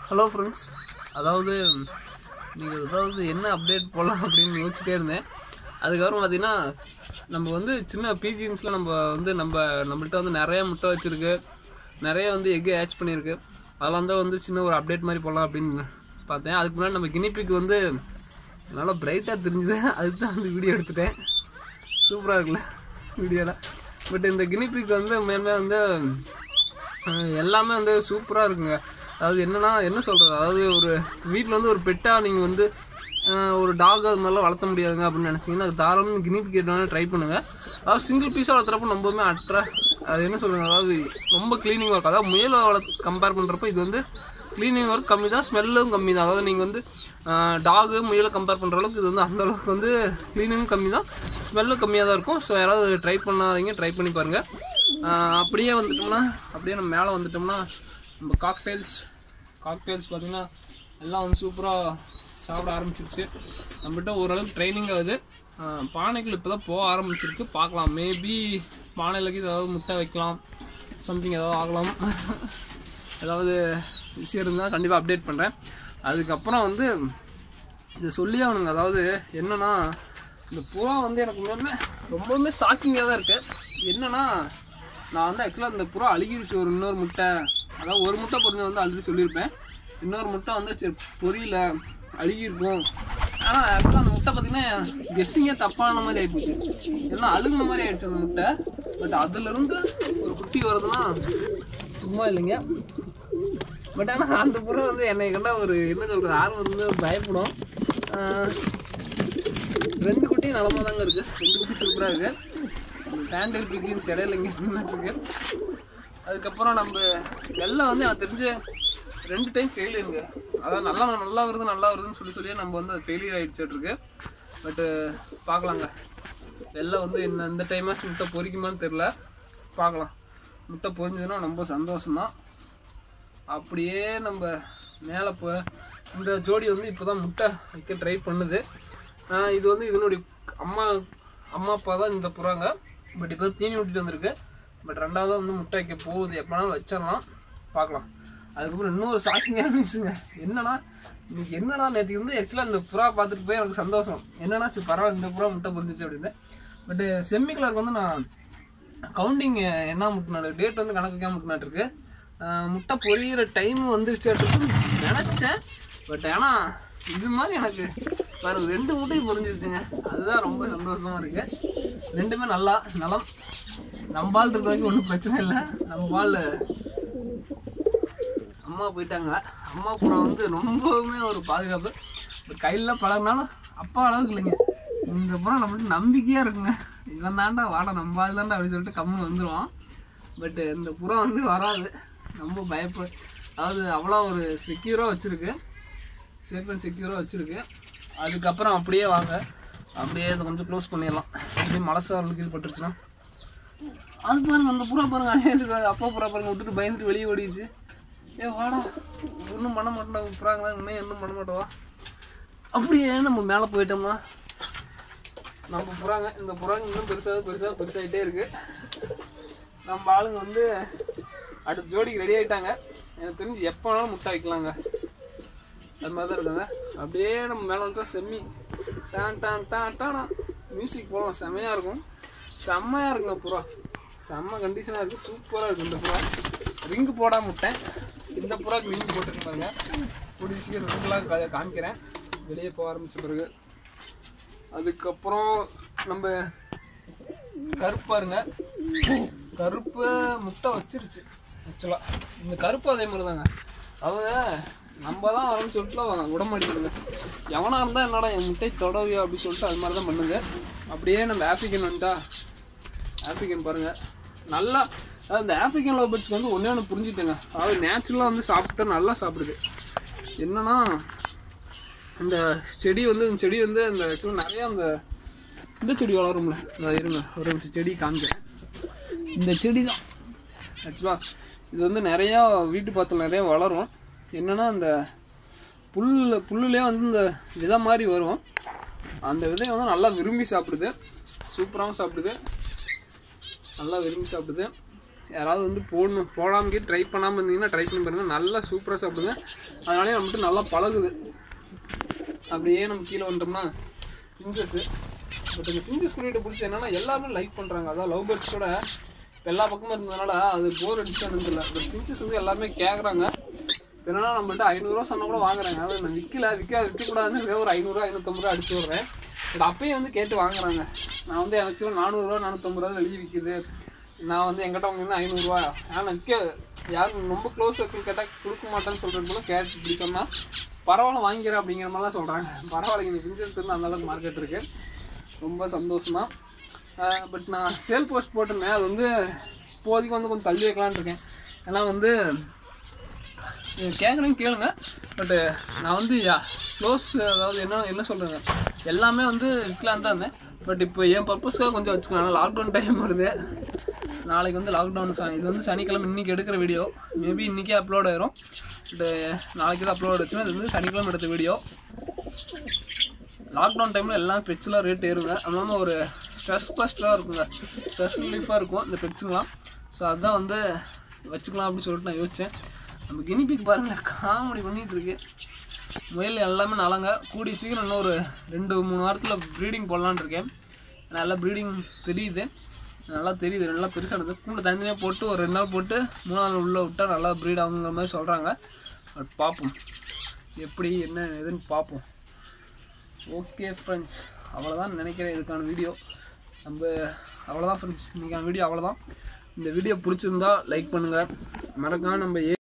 hello friends அதாவது நீங்கள் அதாவது என்ன அப்டேட் போடலாம் அப்படின்னு யோசிச்சுட்டே இருந்தேன் அதுக்கப்புறம் பார்த்தீங்கன்னா நம்ம வந்து சின்ன பிஜின்ஸில் நம்ம வந்து நம்ம நம்மள்ட்ட வந்து நிறைய முட்டை வச்சுருக்கு நிறைய வந்து எக்கு ஹேட்ச் பண்ணியிருக்கு அதெல்லாம் தான் வந்து சின்ன ஒரு அப்டேட் மாதிரி போடலாம் அப்படின்னு பார்த்தேன் அதுக்கு முன்னாடி நம்ம கினிப்பிக்கு வந்து நல்லா பிரைட்டாக தெரிஞ்சுது அதுக்கு தான் வந்து வீடியோ எடுத்துட்டேன் சூப்பராக இருக்குல்ல வீடியோவில் பட் இந்த கினிப்பிக்கு வந்து மேலே வந்து அஹ் எல்லாமே வந்து சூப்பராக இருக்குங்க அதாவது என்னன்னா என்ன சொல்கிறது அதாவது ஒரு வீட்டில் வந்து ஒரு பெட்டாக நீங்கள் வந்து அஹ் ஒரு டாக் அது மாதிரிலாம் வளர்த்த முடியாதுங்க அப்படின்னு நினச்சிங்கன்னா அது தாராளமாக கினிப்பி கேட்டாலும் ட்ரை பண்ணுங்கள் அதாவது சிங்கிள் பீஸாக வளர்த்துறப்ப ரொம்பவுமே அட்ரா அது என்ன சொல்லுங்க அதாவது ரொம்ப க்ளீனிங் ஒர்க் அதாவது முயலை வளர்த்து கம்பேர் பண்ணுறப்ப இது வந்து க்ளீனிங் ஒர்க் கம்மி தான் ஸ்மெல்லும் கம்மி தான் அதாவது நீங்கள் வந்து டாகு முயலை கம்பேர் பண்ணுற அளவுக்கு இது வந்து அந்த அளவுக்கு வந்து க்ளீனிங்கும் கம்மி தான் ஸ்மெல்லும் கம்மியாக தான் இருக்கும் ஸோ யாராவது ட்ரை பண்ணாதீங்க ட்ரை பண்ணி பாருங்கள் ஆஹ் அப்படியே வந்துட்டோம்னா அப்படியே நம்ம மேலே வந்துட்டோம்னா நம்ம காக்டெயில்ஸ் காக்டெயில்ஸ் பார்த்தீங்கன்னா எல்லாம் வந்து சூப்பராக சாப்பிட ஆரம்பிச்சிருச்சு நம்மகிட்ட ஓரளவுக்கு ட்ரைனிங் ஆகுது ஆஹ் பானைகள் இப்போ தான் போக ஆரம்பிச்சிருக்கு பார்க்கலாம் மேபி பானைகளுக்கு ஏதாவது முட்டை வைக்கலாம் சம்திங் ஏதாவது ஆகலாம் ஏதாவது விஷயம் இருந்தால் கண்டிப்பாக அப்டேட் பண்ணுறேன் அதுக்கப்புறம் வந்து இது சொல்லி அவனுங்க அதாவது என்னன்னா இந்த புறா வந்து எனக்கு உண்மையுமே ரொம்பவுமே ஷாக்கிங்காக தான் இருக்குது என்னன்னா நான் வந்து ஆக்சுவலாக இந்த புறா அழுகிருச்சு ஒரு இன்னொரு முட்டை அதாவது ஒரு முட்டை பொறிஞ்சு வந்து ஆல்ரெடி சொல்லியிருப்பேன் இன்னொரு முட்டை வந்து சரி பொரியல அழுகிருக்கும் ஆனால் ஆக்சுவலாக அந்த முட்டை பார்த்தீங்கன்னா கெஸ்ஸிங்கே தப்பான மாதிரி ஆகிப்போச்சு ஏன்னா அழுகுன மாதிரி ஆயிடுச்சு அந்த முட்டை பட் அதுலேருந்து ஒரு குட்டி வருதுன்னா சும்மா இல்லைங்க பட் ஆனால் அந்த புறா வந்து என்னை கண்டா ஒரு என்ன சொல்கிறது ஆர்வம் வந்து பயப்படும் ஆஹ் ரெண்டு குட்டி நலமாக தாங்க இருக்குது ரெண்டு குட்டி சூப்பராக இருக்குது பேண்டல் பிஜின்ஸ் இடையில இங்கே நின்றுட்டுருக்கு அதுக்கப்புறம் நம்ம எல்லாம் வந்து எனக்கு தெரிஞ்சு ரெண்டு டைம் ஃபெயிலியருங்க அதாவது நல்லா நல்லா வருது நல்லா வருதுன்னு சொல்லி சொல்லியே நம்ம வந்து ஃபெயிலியர் ஆகிடுச்சிட்ருக்கு பட்டு பார்க்கலாங்க வெள்ளை வந்து என்ன இந்த டைமாச்சும் முட்டை பொரிக்குமான்னு தெரில பார்க்கலாம் முட்டை பொரிஞ்சதுன்னா ரொம்ப சந்தோஷம்தான் அப்படியே நம்ம மேலே போ இந்த ஜோடி வந்து இப்போ தான் முட்டை வைக்க ட்ரை பண்ணுது ஆஹ் இது வந்து இதனுடைய அம்மா அம்மா அப்பா தான் இந்த புறாங்க பட் இப்போ தீனி விட்டுட்டு வந்திருக்கு பட் ரெண்டாவது வந்து முட்டை வைக்க போகுது எப்போனாலும் வச்சிடலாம் பார்க்கலாம் அதுக்கப்புறம் இன்னொரு ஷாக்கிங்கான நியூஸுங்க என்னன்னா இன்னைக்கு என்னன்னா நேற்றுக்கு வந்து ஆக்சுவலாக இந்த புறா பார்த்துட்டு போய் எனக்கு சந்தோஷம் என்னன்னா சரி பரவாயில்ல இந்த புறா முட்டை பொரிஞ்சிச்சு அப்படின்னு பட்டு செம்மி கலருக்கு வந்து நான் கவுண்டிங் என்ன முட்டினாடு டேட் வந்து கணக்கு வைக்காம முட்டினாட்டிருக்கு முட்டை பொரியிற டைம் வந்துருச்சு நினச்சேன் பட் ஆனால் இது மாதிரி எனக்கு வேறு ரெண்டு முட்டையும் பொரிஞ்சிருச்சுங்க அதுதான் ரொம்ப சந்தோஷமா இருக்கு ரெண்டுமே நல்லா நலம் நம்ம ஆள் இருக்கிற வரைக்கும் ஒன்றும் பிரச்சனை இல்லை நம்ம ஆள் அம்மா போயிட்டாங்க அம்மா புறம் வந்து ரொம்பவுமே ஒரு பாதுகாப்பு இப்போ கையில் பழகினாலும் அப்பா அளவுக்கு இல்லைங்க இந்த புறம் நம்மளுக்கு நம்பிக்கையாக இருக்குங்க இவன் தாண்டா வாடா நம்ம ஆள் தாண்டா அப்படின்னு சொல்லிட்டு கம்மு வந்துடுவான் பட் இந்த புறம் வந்து வராது ரொம்ப பயப்பட அதாவது அவ்வளோ ஒரு செக்யூராக வச்சுருக்கு சேஃப் அண்ட் செக்யூராக வச்சுருக்கு அதுக்கப்புறம் அப்படியே வாங்க அப்படியே இதை கொஞ்சம் க்ளோஸ் பண்ணிடலாம் அப்படியே மழை சாரலுக்கு இது பட்டுருச்சுன்னா அது பாருங்க அந்த புறா பாருங்க அணியாக அப்பா புறா பாருங்க விட்டுட்டு பயந்துட்டு வெளியே ஓடிடுச்சு ஏ வாடா ஒன்றும் பண்ண மாட்டோம் புறாங்களா இன்னும் இன்னும் பண்ண மாட்டோவா அப்படியே நம்ம மேலே போயிட்டோம்னா நம்ம புறாங்க இந்த புறாங்க இன்னும் பெருசாக பெருசாக பெருசாகிட்டே இருக்கு நம்ம ஆளுங்க வந்து அடுத்த ஜோடிக்கு ரெடி ஆயிட்டாங்க எனக்கு தெரிஞ்சு எப்போ வேணாலும் முட்டை வைக்கலாங்க அது மாதிரி தான் இருக்குங்க அப்படியே நம்ம மேலே வந்து செம்மி டான் டான் டான் டானா மியூசிக் போகலாம் செம்மையாக இருக்கும் செம்மையாக இருக்குங்க புறா செம்ம கண்டிஷனாக இருக்குது சூப்பராக இருக்குது இந்த புறா ரிங்கு போடாம விட்டேன் இந்த புறாக்கு ரிங்கு போட்டுருக்கு பாருங்க கூடிய சீக்கிரம் ரிங்கெலாம் கா காமிக்கிறேன் வெளியே போக ஆரம்பிச்ச பிறகு அதுக்கப்புறம் நம்ம கருப்பாருங்க கருப்பு முட்டை வச்சிருச்சு ஆக்சுவலாக இந்த கருப்பு அதே மாதிரி தாங்க அவங்க நம்ம தான் வரணும்னு சொல்லிட்டு விட மாட்டேங்குதுங்க எவனாக இருந்தால் என்னடா என் முட்டை தொடவியோ அப்படின்னு சொல்லிட்டு அது மாதிரி தான் பண்ணுங்க அப்படியே நம்ம ஆஃப்ரிக்கன் வந்துட்டா ஆஃப்ரிக்கன் பாருங்க நல்லா அதாவது இந்த ஆஃப்ரிக்கன் லோபர்ட்ஸ்க்கு வந்து ஒன்றே ஒன்று புரிஞ்சுட்டேங்க அதாவது நேச்சுரலாக வந்து சாப்பிட்டா நல்லா சாப்பிடுது என்னன்னா இந்த செடி வந்து இந்த செடி வந்து இந்த ஆக்சுவலாக நிறையா அந்த இந்த செடி வளரும்ல இந்த இருங்க ஒரு நிமிஷம் செடி காமிக்கிறேன் இந்த செடி தான் ஆக்சுவலாக இது வந்து நிறையா வீட்டு பக்கத்தில் நிறையா வளரும் என்னன்னா இந்த புல் புல்லுலேயே வந்து இந்த விதை மாதிரி வரும் அந்த விதையை வந்து நல்லா விரும்பி சாப்பிடுது சூப்பராகவும் சாப்பிடுது நல்லா விரும்பி சாப்பிடுது யாராவது வந்து போடணும் போடாமக்கே ட்ரை பண்ணாமல் இருந்தீங்கன்னா ட்ரை பண்ணி பாருங்க நல்லா சூப்பராக சாப்பிடுங்க அதனாலே நம்மகிட்ட நல்லா பழகுது அப்படியே நம்ம கீழே வந்துட்டோம்னா ஃபிஞ்சஸ்ஸு பட் இந்த ஃபிஞ்சஸ் குறியீட்டு பிடிச்சி என்னன்னா எல்லாருமே லைக் பண்ணுறாங்க அதான் லவ் பேர்ட்ஸ் கூட இப்ப எல்லா பக்கமும் இருந்ததுனால அது போர் அடிச்சானு தெரியல பட் ஃபிஞ்சஸ் வந்து எல்லாருமே கேட்குறாங்க என்னன்னா நம்மள்ட்ட ஐநூறுரூவா சொன்னால் கூட வாங்குறாங்க அதாவது நான் விற்கல விற்க விற்கக்கூடாதுன்னு ஏதோ ஒரு ஐநூறுரூவா ஐநூற்றம்பது ரூபா அடிச்சு விட்றேன் பட் அப்பயும் வந்து கேட்டு வாங்குறாங்க நான் வந்து எனக்கு நானூறுரூவா நானூற்றம்பது ரூபா வெளியே விற்கிது நான் வந்து எங்கிட்ட வாங்கினா ஐநூறுரூவா ஆனால் விற்க யாரும் ரொம்ப க்ளோஸ் இருக்குன்னு கேட்டால் கொடுக்க மாட்டேன்னு சொல்கிறது போல கேட்டு இப்படி சொன்னால் பரவாயில்ல வாங்கிக்கிறேன் அப்படிங்கிற மாதிரிலாம் சொல்கிறாங்க பரவாயில்ல நீங்கள் பிஞ்சஸ் இருந்து அந்த அளவுக்கு மார்க்கெட் இருக்குது ரொம்ப சந்தோஷம் தான் பட் நான் சேல் போஸ்ட் போட்டிருந்தேன் அது வந்து இப்போதைக்கு வந்து கொஞ்சம் தள்ளி வைக்கலான்னு இருக்கேன் ஏன்னா வந்து கேட்குறேன்னு கேளுங்க பட்டு நான் வந்து க்ளோஸ் அதாவது என்ன என்ன சொல்கிறேங்க எல்லாமே வந்து விற்கலான்னு தான் இருந்தேன் பட் இப்போ என் பர்பஸ்க்காக கொஞ்சம் வச்சுக்கலாம் லாக்டவுன் டைம் வருது நாளைக்கு வந்து லாக்டவுன் இது வந்து சனிக்கிழமை இன்றைக்கி எடுக்கிற வீடியோ மேபி இன்றைக்கே அப்லோட் ஆயிரும் பட்டு நாளைக்கு தான் அப்லோட் வச்சுன்னா இது வந்து சனிக்கிழமை எடுத்த வீடியோ லாக்டவுன் டைமில் எல்லாம் பெட்ஸ்லாம் ரேட் ஏறுங்க அது இல்லாமல் ஒரு ஸ்ட்ரெஸ் பஸ்டராக இருக்குங்க ஸ்ட்ரெஸ் ரிலீஃபாக இருக்கும் இந்த பெட்ஸுங்களாம் ஸோ அதுதான் வந்து வச்சுக்கலாம் அப்படின்னு சொல்லிட்டு நான் யோசித்தேன் நம்ம கினிபிக் பாருங்களேன் காமெடி பண்ணிகிட்டு இருக்கு முயல் எல்லாமே நலங்க கூடி சீக்கிரம் இன்னும் ஒரு ரெண்டு மூணு வாரத்தில் ப்ரீடிங் போடலான்னு இருக்கேன் நல்லா ப்ரீடிங் தெரியுது நல்லா தெரியுது நல்லா பெருசானது கூண்டு தனித்தனியாக போட்டு ஒரு ரெண்டு நாள் போட்டு மூணாவது நாள் உள்ளே விட்டால் நல்லா ப்ரீட் ஆகுங்கிற மாதிரி சொல்கிறாங்க பட் பார்ப்போம் எப்படி என்ன ஏதுன்னு பார்ப்போம் ஓகே ஃப்ரெண்ட்ஸ் அவ்வளோதான் நினைக்கிறேன் இதுக்கான வீடியோ நம்ம அவ்வளோதான் ஃப்ரெண்ட்ஸ் இன்றைக்கான வீடியோ அவ்வளோதான் இந்த வீடியோ பிடிச்சிருந்தா லைக் பண்ணுங்கள் மறக்காம நம்ம ஏ